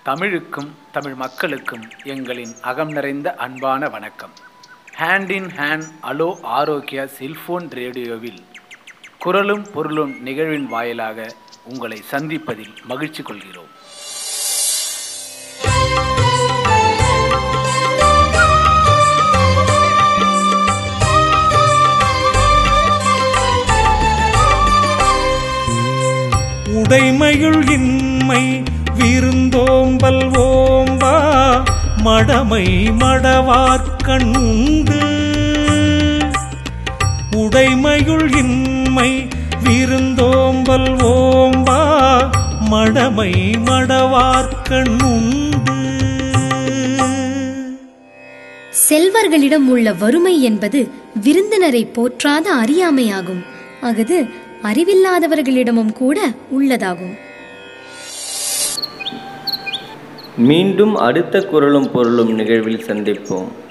தமிழுக்கும் தமிழ் மக்களுக்கும் எங்களின் அகம் நிறைந்த அன்பான வணக்கம் hand in hand hello Arokiya cellphone ரேடியோவில் குரலும் பொருளும் நிகழ்வின் வாயிலாக உங்களை சந்திப்பதில் மகிழ்ச்சி கொள்கிறோம் உடைமையுள் இன்மை விருந்தோம்பல் ஓம்பா மடமை மடவார்க்கண் உண்டு உடைமையுள் இன்மை விருந்தோம்பல் ஓம்பா மடமை மடவார்க்கண் உண்டு செல்வர்களிடம் உள்ள வறுமை என்பது விருந்தினரை போற்றாத அறியாமையாகும் அஃது அறிவில்லாதவர்களிடமும் கூட உள்ளதாகும் மீண்டும் அடுத்த குரலும் பொருளும் நிகழ்வில் சந்திப்போம்